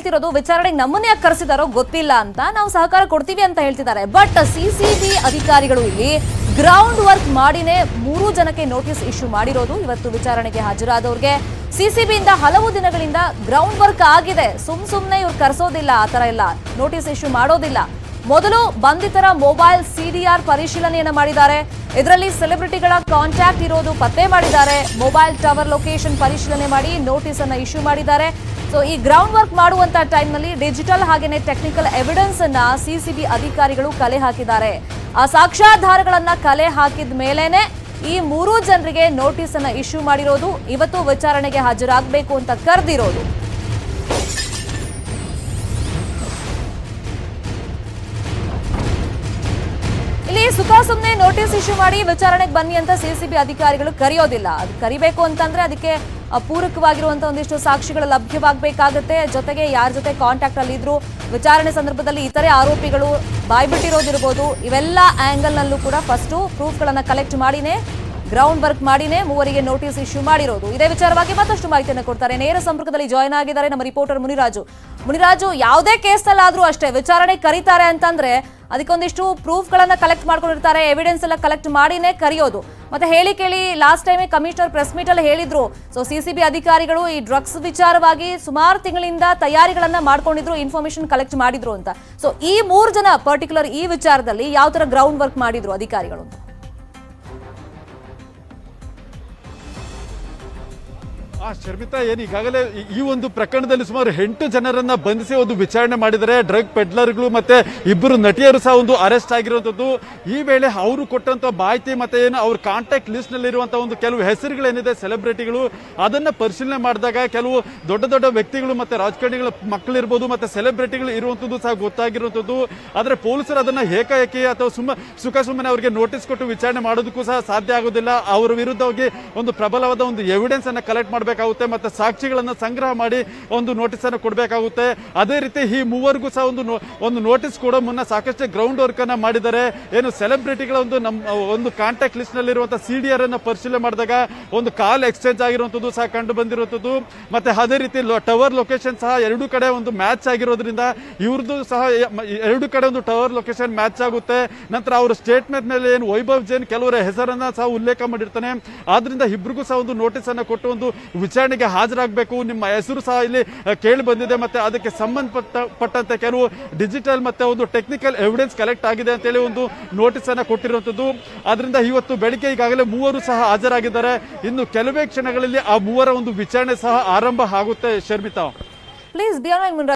ಹೇಳ್ತಿರೋದು ವಿಚಾರಣೆಗೆ ನಮ್ಮನ್ನ ಯಾಕೆ ಕರೆಸಿದಾರೋ ಗೊತ್ತಿಲ್ಲ ಅಂತ ನಾವು ಸಹಕಾರ ಕೊಡ್ತೀವಿ ಅಂತ ಹೇಳ್ತಿದ್ದಾರೆ ಬಟ್ ಸಿಸಿಬಿ ಅಧಿಕಾರಿಗಳು ಇಲ್ಲಿ ಗ್ರೌಂಡ್ ವರ್ಕ್ ಮಾಡಿನೇ ಮೂರು ಜನಕ್ಕೆ ನೋಟಿಸ್ ಇಶ್ಯೂ ಮಾಡಿರೋದು ಇವತ್ತು ವಿಚಾರಣೆಗೆ ಹಾಜರಾದವ್ರಿಗೆ ಸಿಸಿಬಿಯಿಂದ ಹಲವು ದಿನಗಳಿಂದ ಗ್ರೌಂಡ್ ವರ್ಕ್ ಆಗಿದೆ ಸುಮ್ ಸುಮ್ನೆ ಇವ್ರು ಕರೆಸೋದಿಲ್ಲ ಆ ತರ ಎಲ್ಲ ನೋಟಿಸ್ ಇಶ್ಯೂ ಮಾಡೋದಿಲ್ಲ ಮೊದಲು ಬಂಧಿತರ ಮೊಬೈಲ್ ಸಿಡಿಆರ್ ಪರಿಶೀಲನೆಯನ್ನ ಮಾಡಿದ್ದಾರೆ ಇದರಲ್ಲಿ ಸೆಲೆಬ್ರಿಟಿಗಳ ಕಾಂಟ್ಯಾಕ್ಟ್ ಇರೋದು ಪತ್ತೆ ಮಾಡಿದ್ದಾರೆ ಮೊಬೈಲ್ ಟವರ್ ಲೊಕೇಶನ್ ಪರಿಶೀಲನೆ ಮಾಡಿ ನೋಟಿಸ್ ಅನ್ನ ಇಶ್ಯೂ ಮಾಡಿದ್ದಾರೆ ಸೊ ಈ ಗ್ರೌಂಡ್ ವರ್ಕ್ ಮಾಡುವಂತ ಟೈಮ್ ನಲ್ಲಿ ಡಿಜಿಟಲ್ ಹಾಗೇನೆ ಟೆಕ್ನಿಕಲ್ ಎವಿಡೆನ್ಸ್ ಅನ್ನ ಸಿಸಿಬಿ ಅಧಿಕಾರಿಗಳು ಕಲೆ ಹಾಕಿದ್ದಾರೆ ಆ ಸಾಕ್ಷ್ಯಾಧಾರಗಳನ್ನ ಕಲೆ ಹಾಕಿದ ಮೇಲೇನೆ ಈ ಮೂರೂ ಜನರಿಗೆ ನೋಟಿಸ್ ಅನ್ನ ಇಶ್ಯೂ ಮಾಡಿರೋದು ಇವತ್ತು ವಿಚಾರಣೆಗೆ ಹಾಜರಾಗಬೇಕು ಅಂತ ಕರೆದಿರೋದು ಇಲ್ಲಿ ಸುಖ ಸುಮ್ಮನೆ ನೋಟಿಸ್ ಇಶ್ಯೂ ಮಾಡಿ ವಿಚಾರಣೆಗೆ ಬನ್ನಿ ಅಂತ ಸಿಸಿಬಿ ಅಧಿಕಾರಿಗಳು ಕರೆಯೋದಿಲ್ಲ ಅದು ಕರಿಬೇಕು ಅಂತಂದ್ರೆ ಅದಕ್ಕೆ ಅ, ಪೂರಕವಾಗಿರುವಂತ ಒಂದಿಷ್ಟು ಸಾಕ್ಷಿಗಳು ಲಭ್ಯವಾಗಬೇಕಾಗುತ್ತೆ ಜೊತೆಗೆ ಯಾರ ಜೊತೆ ಕಾಂಟ್ಯಾಕ್ಟ್ ಅಲ್ಲಿ ಇದ್ರು ವಿಚಾರಣೆ ಸಂದರ್ಭದಲ್ಲಿ ಇತರೆ ಆರೋಪಿಗಳು ಬಾಯ್ಬಿಟ್ಟಿರೋದಿರ್ಬೋದು ಇವೆಲ್ಲ ಆಂಗಲ್ ನಲ್ಲೂ ಕೂಡ ಫಸ್ಟ್ ಪ್ರೂಫ್ ಗಳನ್ನ ಕಲೆಕ್ಟ್ ಮಾಡಿನೇ ಗ್ರೌಂಡ್ ವರ್ಕ್ ಮಾಡಿನೇ ಮೂವರಿಗೆ ನೋಟಿಸ್ ಇಶ್ಯೂ ಮಾಡಿರೋದು ಇದೇ ವಿಚಾರವಾಗಿ ಮತ್ತಷ್ಟು ಮಾಹಿತಿಯನ್ನು ಕೊಡ್ತಾರೆ ನೇರ ಸಂಪರ್ಕದಲ್ಲಿ ಜಾಯ್ನ್ ಆಗಿದ್ದಾರೆ ನಮ್ಮ ರಿಪೋರ್ಟರ್ ಮುನಿರಾಜು ಮುನಿರಾಜು ಯಾವುದೇ ಕೇಸ್ನಲ್ಲಾದ್ರೂ ಅಷ್ಟೇ ವಿಚಾರಣೆ ಕರೀತಾರೆ ಅಂತಂದ್ರೆ ಅದಕ್ಕೊಂದಿಷ್ಟು ಪ್ರೂಫ್ ಗಳನ್ನ ಕಲೆಕ್ಟ್ ಮಾಡ್ಕೊಂಡಿರ್ತಾರೆ ಎವಿಡೆನ್ಸ್ ಎಲ್ಲ ಕಲೆಕ್ಟ್ ಮಾಡಿನೇ ಕರೆಯೋದು ಮತ್ತೆ ಹೇಳಿ ಕೇಳಿ last time commissioner press meet ಅಲ್ಲಿ ಹೇಳಿದ್ರು ಸೊ ಸಿಸಿಬಿ ಅಧಿಕಾರಿಗಳು ಈ ಡ್ರಗ್ಸ್ ವಿಚಾರವಾಗಿ ಸುಮಾರು ತಿಂಗಳಿಂದ ತಯಾರಿಗಳನ್ನ ಮಾಡ್ಕೊಂಡಿದ್ರು ಇನ್ಫಾರ್ಮೇಶನ್ ಕಲೆಕ್ಟ್ ಮಾಡಿದ್ರು ಅಂತ ಸೊ ಈ ಮೂರು ಜನ ಪರ್ಟಿಕ್ಯುಲರ್ ಈ ವಿಚಾರದಲ್ಲಿ ಯಾವ ತರ ಗ್ರೌಂಡ್ ವರ್ಕ್ ಮಾಡಿದ್ರು ಅಧಿಕಾರಿಗಳು ಅಂತ ಆ ಶರ್ಮಿತಾ ಏನು ಈಗಾಗಲೇ ಈ- ಈ ಒಂದು ಪ್ರಕರಣದಲ್ಲಿ ಸುಮಾರು ಎಂಟು ಜನರನ್ನ ಬಂಧಿಸಿ ಒಂದು ವಿಚಾರಣೆ ಮಾಡಿದರೆ ಡ್ರಗ್ ಪೆಡ್ಲರ್ಗಳು ಮತ್ತೆ ಇಬ್ಬರು ನಟಿಯರು ಸಹ ಒಂದು ಅರೆಸ್ಟ್ ಆಗಿರುವಂತದ್ದು ಈ ವೇಳೆ ಅವರು ಕೊಟ್ಟಂತ ಮಾಹಿತಿ ಮತ್ತೆ ಏನು ಅವ್ರ ಕಾಂಟ್ಯಾಕ್ಟ್ ಲಿಸ್ಟ್ ನಲ್ಲಿ ಇರುವಂತಹ ಒಂದು ಕೆಲವು ಹೆಸರುಗಳೇನಿದೆ ಸೆಲೆಬ್ರಿಟಿಗಳು ಅದನ್ನ ಪರಿಶೀಲನೆ ಮಾಡಿದಾಗ ಕೆಲವು ದೊಡ್ಡ ದೊಡ್ಡ ವ್ಯಕ್ತಿಗಳು ಮತ್ತೆ ರಾಜಕಾರಣಿಗಳ ಮಕ್ಕಳಿರ್ಬೋದು ಮತ್ತೆ ಸೆಲೆಬ್ರಿಟಿಗಳು ಇರುವಂತದ್ದು ಸಹ ಗೊತ್ತಾಗಿರುವಂತದ್ದು ಆದ್ರೆ ಪೊಲೀಸರು ಅದನ್ನ ಏಕಾಏಕಿ ಅಥವಾ ಸುಮ್ಮ ಸುಖ ಸುಮ್ಮನೆ ಅವರಿಗೆ ನೋಟಿಸ್ ಕೊಟ್ಟು ವಿಚಾರಣೆ ಮಾಡೋದಕ್ಕೂ ಸಹ ಸಾಧ್ಯ ಆಗೋದಿಲ್ಲ ಅವರ ವಿರುದ್ಧವಾಗಿ ಒಂದು ಪ್ರಬಲವಾದ ಒಂದು ಎವಿಡೆನ್ಸ್ ಅನ್ನ ಕಲೆಕ್ಟ್ ಮಾಡಬೇಕಾಗುತ್ತೆ ಮತ್ತೆ ಸಾಕ್ಷಿಗಳನ್ನ ಸಂಗ್ರಹ ಮಾಡಿ ಒಂದು ನೋಟಿಸ್ ಅನ್ನು ಕೊಡಬೇಕಾಗುತ್ತೆ ಅದೇ ರೀತಿ ಈ ಮೂವರಿಗೂ ಸಹ ಒಂದು ನೋ- ಒಂದು ನೋಟಿಸ್ ಕೊಡೋ ಮುನ್ನ ಸಾಕಷ್ಟು ಗ್ರೌಂಡ್ ವರ್ಕ್ ಅನ್ನ ಮಾಡಿದ್ದಾರೆ ಏನು ಸೆಲೆಬ್ರಿಟಿಗಳ ಒಂದು ನಮ್ಮ ಒಂದು ಕಾಂಟ್ಯಾಕ್ಟ್ ಲಿಸ್ಟ್ ನಲ್ಲಿರುವಂತಹ ಸಿ ಡಿ ಆರ್ ಅನ್ನ ಪರಿಶೀಲನೆ ಮಾಡಿದಾಗ ಒಂದು ಕಾಲ್ ಎಕ್ಸ್ಚೇಂಜ್ ಆಗಿರುವಂತದ್ದು ಸಹ ಕಂಡು ಬಂದಿರುವಂತದ್ದು ಮತ್ತೆ ಅದೇ ರೀತಿ ಟವರ್ ಲೊಕೇಶನ್ ಸಹ ಎರಡು ಕಡೆ ಒಂದು ಮ್ಯಾಚ್ ಆಗಿರೋದ್ರಿಂದ ಇವ್ರದ್ದು ಸಹ ಎ- ಮ- ಎರಡು ಕಡೆ ಒಂದು ಟವರ್ ಲೊಕೇಶನ್ ಮ್ಯಾಚ್ ಆಗುತ್ತೆ ನಂತರ ಅವರ ಸ್ಟೇಟ್ಮೆಂಟ್ ಮೇಲೆ ಏನು ವೈಭವ್ ಜೈನ್ ಕೆಲವರ ಹೆಸರನ್ನ ಸಹ ಉಲ್ಲೇಖ ಮಾಡಿರ್ತಾನೆ ಆದ್ರಿಂದ ಇಬ್ಬರಿಗೂ ಸಹ ಒಂದು ನೋಟಿಸ್ ಅನ್ನ ಕೊಟ್ಟು ಒಂದು ವಿಚಾರಣೆಗೆ ಹಾಜರಾಗಬೇಕು ನಿಮ್ಮ ಹೆಸರು ಸಹ ಇಲ್ಲಿ ಅ, ಕೇಳಿ ಬಂದಿದೆ ಮತ್ತೆ ಅದಕ್ಕೆ ಸಂಬಂಧಪಟ್ಟ ಪಟ್ಟಂತೆ ಕೆಲವು ಡಿಜಿಟಲ್ ಮತ್ತೆ ಒಂದು ಟೆಕ್ನಿಕಲ್ ಎವಿಡೆನ್ಸ್ ಕಲೆಕ್ಟ್ ಆಗಿದೆ ಅಂತೇಳಿ ಒಂದು ನೋಟಿಸ್ ಅನ್ನ ಕೊಟ್ಟಿರುವಂತದ್ದು ಆದ್ರಿಂದ ಇವತ್ತು ಬೆಳಿಗ್ಗೆ ಈಗಾಗಲೇ ಮೂವರು ಸಹ ಹಾಜರಾಗಿದ್ದಾರೆ ಇನ್ನು ಕೆಲವೇ ಕ್ಷಣಗಳಲ್ಲಿ ಆ ಮೂವರ ಒಂದು ವಿಚಾರಣೆ ಸಹ ಆರಂಭ ಆಗುತ್ತೆ ಶರ್ಮಿತಾ ಪ್ಲೀಸ್ ಬಿ ಆನ್